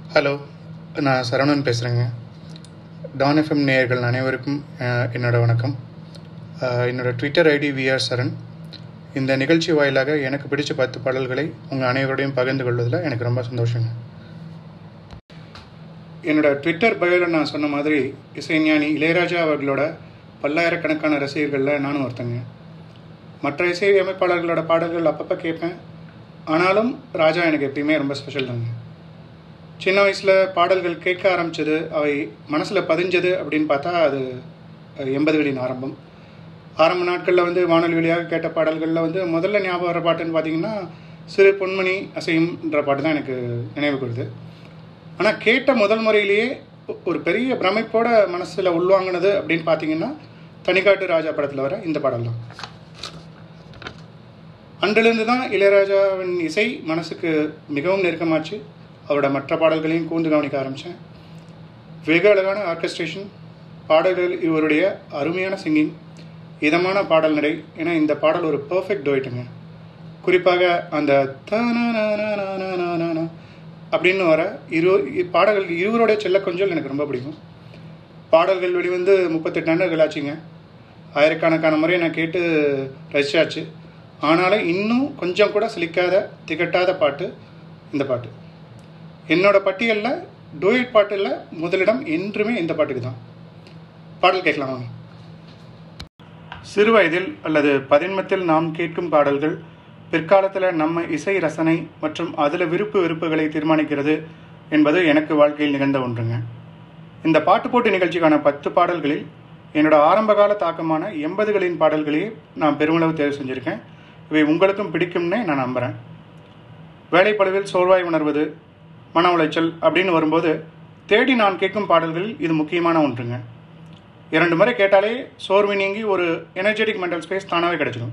hello நான் சரவணன் பேசுகிறேங்க Don FM நேயர்கள் அனைவருக்கும் அஹ், என்னோட வணக்கம் அஹ், என்னோட ட்விட்டர் ஐடி விஆர் சரண் இந்த நிகழ்ச்சி வாயிலாக எனக்கு பிடிச்ச பத்து பாடல்களை உங்கள் அனைவரோடையும் பகிர்ந்து கொள்வதில் எனக்கு ரொம்ப சந்தோஷங்க என்னோட ட்விட்டர் பயோவில் நான் சொன்ன மாதிரி இசைஞானி இளையராஜா அவர்களோட பல்லாயிரக்கணக்கான ரசிகர்களில் நானும் ஒருத்தங்க மற்ற இசை அமைப்பாளர்களோட பாடல்கள் அப்பப்போ கேட்பேன் ஆனாலும் ராஜா எனக்கு எப்பயுமே ரொம்ப ஸ்பெஷல் தாங்க சின்ன வயசில் பாடல்கள் கேட்க ஆரம்பிச்சது அவை மனசில் பதிஞ்சது அப்படின்னு பார்த்தா அது அஹ், எண்பதுகளின் ஆரம்பம் ஆரம்ப நாட்களில் வந்து வானொலி வழியாக கேட்ட பாடல்களில் வந்து முதல்ல ஞாபகம் வர பாட்டுன்னு பார்த்தீங்கன்னா சிறு பொன்மணி அசையும்ன்ற பாட்டு தான் எனக்கு நினைவுக்கு வருது ஆனால் கேட்ட முதல் முறையிலேயே ஒ- ஒரு பெரிய பிரமிப்போட மனசில் உள்வாங்கினது அப்படின்னு பார்த்தீங்கன்னா தனிக்காட்டு ராஜா படத்தில் வர இந்த பாடல் தான் அன்றிலிருந்து தான் இளையராஜாவின் இசை மனசுக்கு மிகவும் நெருக்கமாச்சு அவரோட மற்ற பாடல்களையும் கூர்ந்து கவனிக்க ஆரம்பித்தேன் வெகு அழகான ஆர்கெஸ்ட்ரேஷன் பாடல்கள் இவருடைய அருமையான சிங்கிங் இதமான பாடல் நடை ஏன்னா இந்த பாடல் ஒரு பர்ஃபெக்ட் டொயிட்டுங்க குறிப்பாக அந்த தனனனனனனனன அப்படின்னு வர இரு இ- பாடல்கள் இருவருடைய செல்ல கொஞ்சல் எனக்கு ரொம்ப பிடிக்கும் பாடல்கள் வெளிவந்து முப்பத்தெட்டு ஆண்டுகள் ஆச்சுங்க ஆயிரக்கணக்கான முறை நான் கேட்டு ரசிச்சாச்சு ஆனாலும் இன்னும் கொஞ்சம் கூட சிலிக்காத திகட்டாத பாட்டு இந்த பாட்டு என்னோட பட்டியலில் டூயட் பாட்டில் முதலிடம் என்றுமே இந்த பாட்டுக்கு தான் பாடல் கேட்கலாம் வாங்க சிறு வயதில் அல்லது பதின்மத்தில் நாம் கேட்கும் பாடல்கள் பிற்காலத்தில் நம்ம இசை ரசனை மற்றும் அதில் விருப்பு வெறுப்புகளை தீர்மானிக்கிறது என்பது எனக்கு வாழ்க்கையில் நிகழ்ந்த ஒன்றுங்க இந்த பாட்டு போட்டி நிகழ்ச்சிக்கான பத்து பாடல்களில் என்னோட ஆரம்பகால தாக்கமான எண்பதுகளின் பாடல்களையே நான் பெருமளவு தேர்வு செஞ்சுருக்கேன் இவை உங்களுக்கும் பிடிக்கும்னே நான் நம்புகிறேன் வேலைப்பளுவில் சோர்வாய் உணர்வது மன உளைச்சல் அப்படின்னு வரும்போது தேடி நான் கேட்கும் பாடல்களில் இது முக்கியமான ஒன்றுங்க இரண்டு முறை கேட்டாலே சோர்வு நீங்கி ஒரு எனர்ஜெட்டிக் மென்டல் ஸ்பேஸ் தானாகவே கிடைச்சிடும்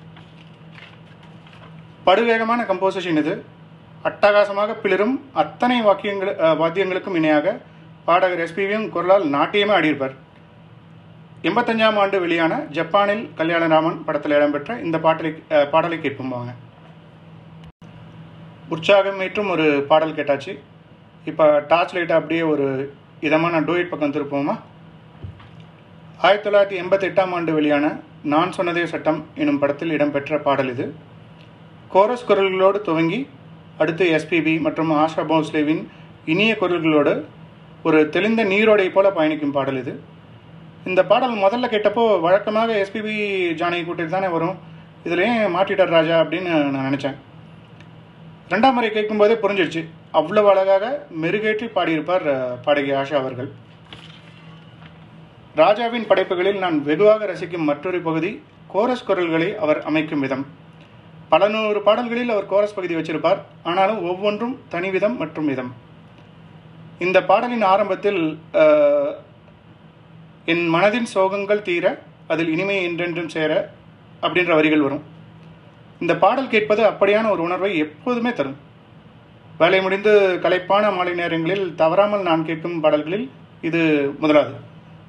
படுவேகமான கம்போசிஷன் இது அட்டகாசமாக பிளிரும் அத்தனை வாக்கியங்கள் அஹ், வாத்தியங்களுக்கும் இணையாக பாடகர் எஸ்பிவியும் குரலால் நாட்டியமே ஆடியிருப்பார் எண்பத்தஞ்சாம் ஆண்டு வெளியான ஜப்பானில் கல்யாணராமன் படத்தில் இடம்பெற்ற இந்த பாட்டலை அஹ், பாடலை கேட்போம் வாங்க உற்சாகம் ஏற்றும் ஒரு பாடல் கேட்டாச்சு இப்போ டார்ச் லைட்டை அப்படியே ஒரு இதமான டூயட் பக்கம் திருப்போமா ஆயிரத்தி தொள்ளாயிரத்தி எண்பத்தி எட்டாம் ஆண்டு வெளியான நான் சொன்னதே சட்டம் எனும் படத்தில் இடம்பெற்ற பாடல் இது கோரஸ் குரல்களோடு துவங்கி அடுத்து எஸ்பிபி மற்றும் ஆஷா போஸ்லேவின் இனிய குரல்களோடு ஒரு தெளிந்த நீரோடை போல பயணிக்கும் பாடல் இது இந்த பாடல் முதல்ல கேட்டப்போ வழக்கமாக எஸ்பிபி ஜானகி கூட்டிட்டு தானே வரும் இதில் ஏன் மாற்றிட்டார் ராஜா அப்படின்னு நான் நினச்சேன் ரெண்டாம் முறை கேட்கும்போதே புரிஞ்சிடுச்சு அவ்வளவு அழகாக மெருகேற்றி பாடியிருப்பார் அஹ், பாடகி ஆஷா அவர்கள் ராஜாவின் படைப்புகளில் நான் வெகுவாக ரசிக்கும் மற்றொரு பகுதி கோரஸ் குரல்களை அவர் அமைக்கும் விதம் பல நூறு பாடல்களில் அவர் கோரஸ் பகுதி வச்சிருப்பார் ஆனாலும் ஒவ்வொன்றும் தனி விதம் மற்றும் விதம் இந்த பாடலின் ஆரம்பத்தில் அஹ், என் மனதின் சோகங்கள் தீர அதில் இனிமை என்றென்றும் சேர அப்படின்ற வரிகள் வரும் இந்த பாடல் கேட்பது அப்படியான ஒரு உணர்வை எப்போதுமே தரும் வேலை முடிந்து களைப்பான மாலை நேரங்களில் தவறாமல் நான் கேட்கும் பாடல்களில் இது முதலாவது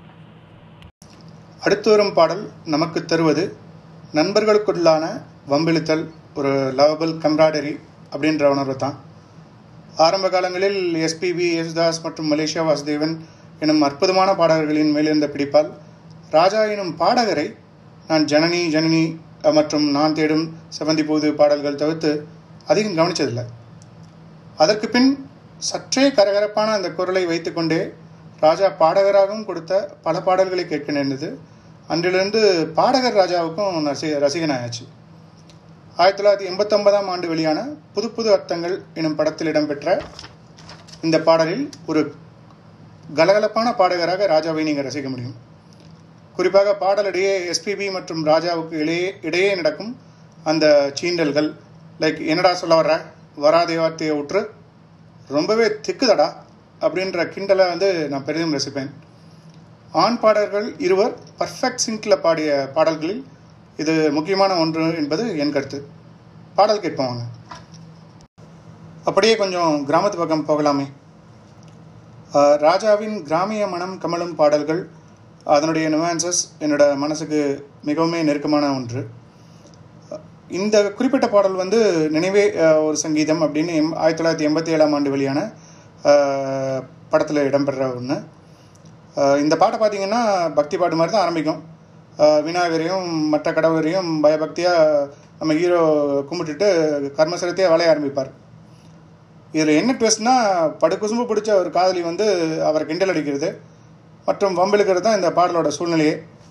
அடுத்து வரும் பாடல் நமக்கு தருவது நண்பர்களுக்குள்ளான வம்பிழுத்தல் ஒரு லவபிள் கம்ராடரி அப்படின்ற உணர்வு தான் ஆரம்ப காலங்களில் எஸ்பிபி யேசுதாஸ் மற்றும் மலேசியா வாசுதேவன் எனும் அற்புதமான பாடகர்களின் மேலிருந்த பிடிப்பால் ராஜா எனும் பாடகரை நான் ஜனனி ஜனனி அஹ், மற்றும் நான் தேடும் செவந்தி போது பாடல்கள் தவிர்த்து அதிகம் கவனிச்சதில்லை அதற்கு பின் சற்றே கரகரப்பான அந்த குரலை வைத்துக்கொண்டே ராஜா பாடகராகவும் கொடுத்த பல பாடல்களை கேட்க நேர்ந்தது அன்றிலிருந்து பாடகர் ராஜாவுக்கும் ரசி ரசிகனாயாச்சு ஆயிரத்தி தொள்ளாயிரத்தி எண்பத்தொன்பதாம் ஆண்டு வெளியான புது புது அர்த்தங்கள் எனும் படத்தில் இடம்பெற்ற இந்த பாடலில் ஒரு கலகலப்பான பாடகராக ராஜாவை நீங்கள் ரசிக்க முடியும் குறிப்பாக பாடலிடையே எஸ்பிபி மற்றும் ராஜாவுக்கு இடையே இடையே நடக்கும் அந்த சீண்டல்கள் லைக் என்னடா சொல்ல வர்ற வராதே வார்த்தையை விட்டுரு ரொம்பவே திக்குதடா அப்படின்ற கிண்டலை வந்து நான் பெரிதும் ரசிப்பேன் ஆண் பாடகர்கள் இருவர் பர்ஃபெக்ட் சிங்கில் பாடிய பாடல்களில் இது முக்கியமான ஒன்று என்பது என் கருத்து பாடல் கேட்போம் வாங்க அப்படியே கொஞ்சம் கிராமத்து பக்கம் போகலாமே ஆஹ் ராஜாவின் கிராமிய மனம் கமலும் பாடல்கள் அதனுடைய நுவான்சஸ் என்னோட மனசுக்கு மிகவுமே நெருக்கமான ஒன்று இந்த குறிப்பிட்ட பாடல் வந்து நினைவே அஹ், ஒரு சங்கீதம் அப்படின்னு எம் ஆயிரத்தி தொள்ளாயிரத்தி எண்பத்தி ஏழாம் ஆண்டு வெளியான படத்தில் இடம்பெற ஒன்று இந்த பாட்டை பார்த்தீங்கன்னா பக்தி பாட்டு மாதிரி தான் ஆரம்பிக்கும் ஆஹ் விநாயகரையும் மற்ற கடவுளரையும் பயபக்தியாக நம்ம ஹீரோ கும்பிட்டுட்டு கர்மசரத்தையே வளைய ஆரம்பிப்பார் இதில் என்ன ட்விஸ்ட்னா படுகுசும்பு பிடிச்ச ஒரு காதலி வந்து அவரை கிண்டல் அடிக்கிறது மற்றும் வம்பிழுக்கிறது தான் இந்த பாடலோட சூழ்நிலையே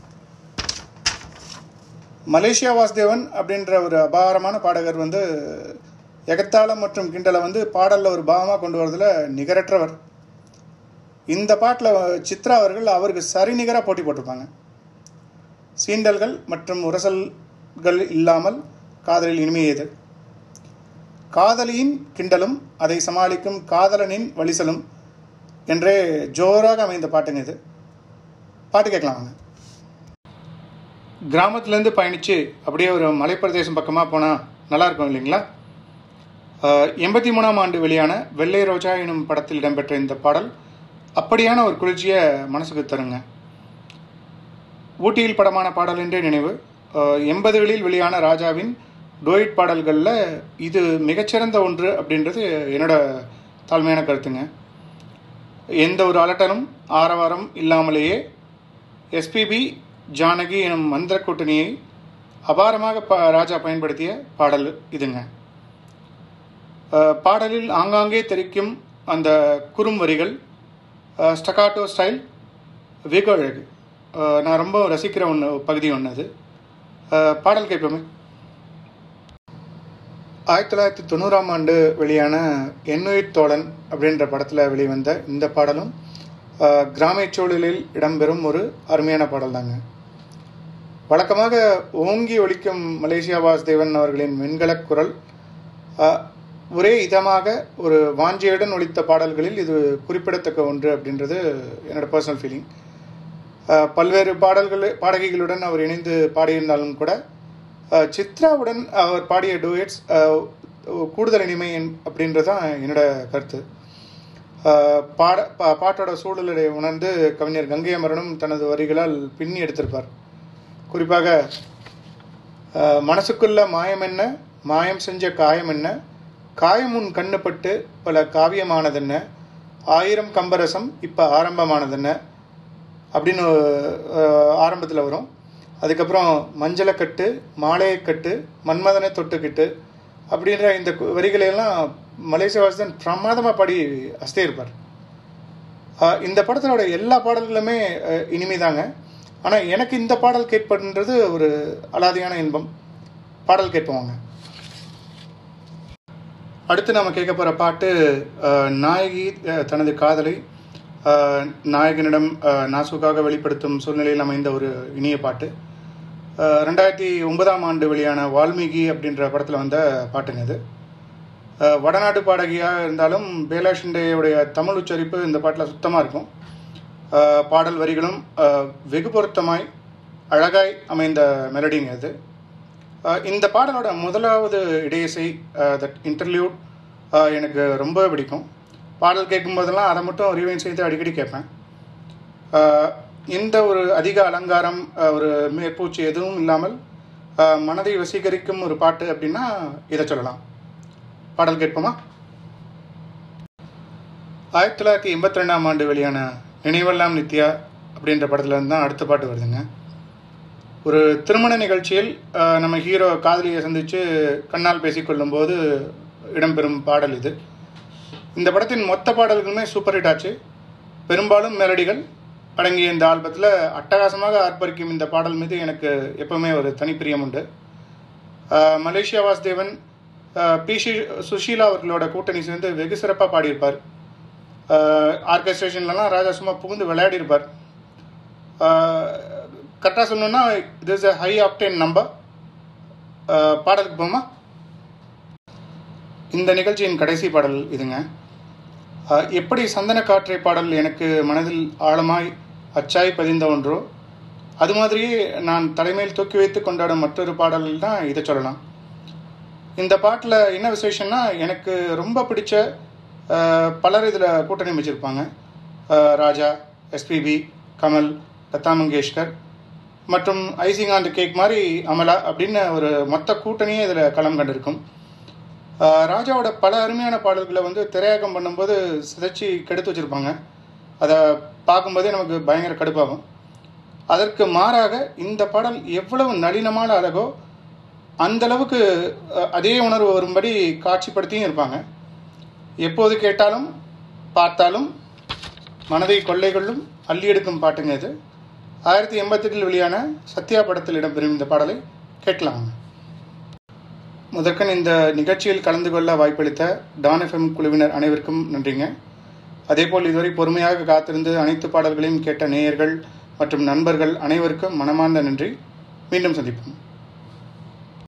மலேசியா வாசுதேவன் அப்படின்ற ஒரு அபாரமான பாடகர் வந்து எகத்தாளம் மற்றும் கிண்டலை வந்து பாடலில் ஒரு பாவமாக கொண்டு வரதுல நிகரற்றவர் இந்த பாட்டில் சித்ரா அவர்கள் அவருக்கு சரிநிகராக போட்டி போட்டிருப்பாங்க சீண்டல்கள் மற்றும் உரசல்கள் இல்லாமல் காதலில் இனிமையது காதலியின் கிண்டலும் அதை சமாளிக்கும் காதலனின் வலிசலும் என்றே ஜோராக அமைந்த பாட்டுங்க இது பாட்டு கேட்கலாம் வாங்க கிராமத்துலேருந்து பயணித்து அப்படியே ஒரு மலைப்பிரதேசம் பக்கமாக போனால் நல்லாயிருக்கும் இல்லைங்களா எண்பத்தி மூணாம் ஆண்டு வெளியான வெள்ளை ரோஜா எனும் படத்தில் இடம்பெற்ற இந்த பாடல் அப்படியான ஒரு குளிர்ச்சியை மனசுக்கு தருங்க ஊட்டியில் படமான பாடல் என்றே நினைவு எண்பதுகளில் வெளியான ராஜாவின் டோயிட் பாடல்களில் இது மிகச்சிறந்த ஒன்று அப்படின்றது என்னோட தாழ்மையான கருத்துங்க எந்த ஒரு அலட்டலும் ஆரவாரம் இல்லாமலேயே எஸ்பிபி ஜானகி எனும் மந்திர கூட்டணியை அபாரமாக ப ராஜா பயன்படுத்திய பாடல் இதுங்க பாடலில் ஆங்காங்கே தெரிக்கும் அந்த குறும் வரிகள் ஸ்டகாட்டோ ஸ்டைல் வெகு அழகு நான் ரொம்ப ரசிக்கிற ஒன்று பகுதி ஒன்று அது பாடல் கேட்போமே ஆயிரத்தி தொள்ளாயிரத்தி தொண்ணூறாம் ஆண்டு வெளியான எண்ணுயிர் தோழன் அப்படின்ற படத்தில் வெளிவந்த இந்த பாடலும் கிராமிய சூழலில் இடம்பெறும் ஒரு அருமையான பாடல் தாங்க வழக்கமாக ஓங்கி ஒழிக்கும் மலேசியா வாசுதேவன் அவர்களின் வெண்கலக் குரல் ஒரே இதமாக ஒரு வாஞ்சியுடன் ஒழித்த பாடல்களில் இது குறிப்பிடத்தக்க ஒன்று அப்படின்றது என்னோட பர்சனல் ஃபீலிங் பல்வேறு பாடல்கள் பாடகிகளுடன் அவர் இணைந்து பாடியிருந்தாலும் கூட சித்ராவுடன் அவர் பாடிய டூயட்ஸ் கூடுதல் இனிமை அப்படின்றது தான் என்னோட கருத்து பாட பா பாட்டோட சூழலை உணர்ந்து கவிஞர் கங்கை அமரனும் தனது வரிகளால் பின்னி எடுத்திருப்பார் குறிப்பாக மனசுக்குள்ள மாயம் என்ன மாயம் செஞ்ச காயம் என்ன காயம் உன் கண்ணுப்பட்டு பல காவியமானதென்ன ஆயிரம் கம்பரசம் இப்போ ஆரம்பமானதென்ன அப்படின்னு ஆரம்பத்தில் வரும் அதுக்கப்புறம் மஞ்சளை கட்டு மாலையை கட்டு மன்மதனை தொட்டுக்கிட்டு அப்படின்ற இந்த வரிகளையெல்லாம் மலேசிய வாசன் பிரமாதமாக பாடி அஸ்தே இருப்பார் இந்த படத்தினோட எல்லா பாடல்களுமே இனிமைதாங்க ஆனால் எனக்கு இந்த பாடல் கேட்பதுன்றது ஒரு அலாதியான இன்பம் பாடல் கேட்போங்க அடுத்து நம்ம கேட்க போகிற பாட்டு நாயகி தனது காதலை நாயகனிடம் நாசுக்காக வெளிப்படுத்தும் சூழ்நிலையில் அமைந்த ஒரு இனிய பாட்டு ரெண்டாயிரத்தி ஒன்பதாம் ஆண்டு வெளியான வால்மீகி அப்படின்ற படத்தில் வந்த பாட்டுங்க இது வடநாட்டு பாடகியாக இருந்தாலும் பேலா ஷிண்டேயுடைய தமிழ் உச்சரிப்பு இந்த பாட்டில் சுத்தமாக இருக்கும் பாடல் வரிகளும் வெகு பொருத்தமாய் அழகாய் அமைந்த மெலடிங்க இது இந்த பாடலோட முதலாவது இடையிசை தட் இன்டர்வியூட் எனக்கு ரொம்ப பிடிக்கும் பாடல் கேட்கும்போதெல்லாம் அதை மட்டும் ரிவைன் செய்து அடிக்கடி கேட்பேன் இந்த ஒரு அதிக அலங்காரம் ஒரு மேற்பூச்சி எதுவும் இல்லாமல் மனதை வசீகரிக்கும் ஒரு பாட்டு அப்படின்னா இதை சொல்லலாம் பாடல் கேட்போமா ஆயிரத்தி தொள்ளாயிரத்தி எண்பத்தி ரெண்டாம் ஆண்டு வெளியான நினைவெல்லாம் நித்யா அப்படின்ற படத்துல இருந்து தான் அடுத்த பாட்டு வருதுங்க ஒரு திருமண நிகழ்ச்சியில் நம்ம ஹீரோ காதலியை சந்தித்து கண்ணால் பேசிக்கொள்ளும் போது இடம்பெறும் பாடல் இது இந்த படத்தின் மொத்த பாடல்களுமே சூப்பர் ஹிட் ஆச்சு பெரும்பாலும் மெலடிகள் அடங்கிய இந்த ஆல்பத்தில் அட்டகாசமாக ஆர்ப்பரிக்கும் இந்த பாடல் மீது எனக்கு எப்பவுமே ஒரு தனிப்பிரியம் உண்டு மலேசியா வாசுதேவன் பி ஷி சுஷீலா அவர்களோட கூட்டணி சேர்ந்து வெகு சிறப்பாக பாடியிருப்பார் ஆர்கஸ்ட்ரேஷன்லலாம் ராஜா சும்மா புகுந்து விளையாடியிருப்பார் கரெக்டாக சொல்லணுன்னா this a high octane number பாடலுக்கு போமா இந்த நிகழ்ச்சியின் கடைசி பாடல் இதுங்க எப்படி சந்தன காற்றை பாடல் எனக்கு மனதில் ஆழமாய் அச்சாய் பதிந்த ஒன்றோ அது மாதிரியே நான் தலைமையில் தூக்கி வைத்து கொண்டாடும் மற்றொரு பாடல் தான் இதை சொல்லலாம் இந்த பாட்டில் என்ன விசேஷம்னா எனக்கு ரொம்ப பிடிச்ச பலர் இதில் கூட்டணி அமைச்சிருப்பாங்க ராஜா எஸ்பிபி கமல் லதா மங்கேஷ்கர் மற்றும் ஐசிங் ஆன் கேக் மாதிரி அமலா அப்படின்னு ஒரு மொத்த கூட்டணியே இதில் களம் கண்டிருக்கும் ஆஹ் ராஜாவோட பல அருமையான பாடல்களை வந்து திரையாக்கம் பண்ணும்போது சிதைச்சி கெடுத்து வச்சுருப்பாங்க அதை பார்க்கும்போதே நமக்கு பயங்கர கடுப்பாகும் அதற்கு மாறாக இந்த பாடல் எவ்வளவு நளினமான அழகோ அந்த அளவுக்கு அஹ், அதே உணர்வு வரும்படி காட்சிப்படுத்தியும் இருப்பாங்க எப்போது கேட்டாலும் பார்த்தாலும் மனதை கொள்ளை கொள்ளும் அள்ளி எடுக்கும் பாட்டுங்க இது ஆயிரத்தி எண்பத்தெட்டில் வெளியான சத்யா படத்தில் இடம்பெறும் இந்த பாடலை கேட்கலாம் முதற்கன் இந்த நிகழ்ச்சியில் கலந்து கொள்ள வாய்ப்பளித்த டான் எஃப்எம் குழுவினர் அனைவருக்கும் நன்றிங்க அதேபோல் இதுவரை பொறுமையாக காத்திருந்து அனைத்து பாடல்களையும் கேட்ட நேயர்கள் மற்றும் நண்பர்கள் அனைவருக்கும் மனமார்ந்த நன்றி மீண்டும் சந்திப்போம்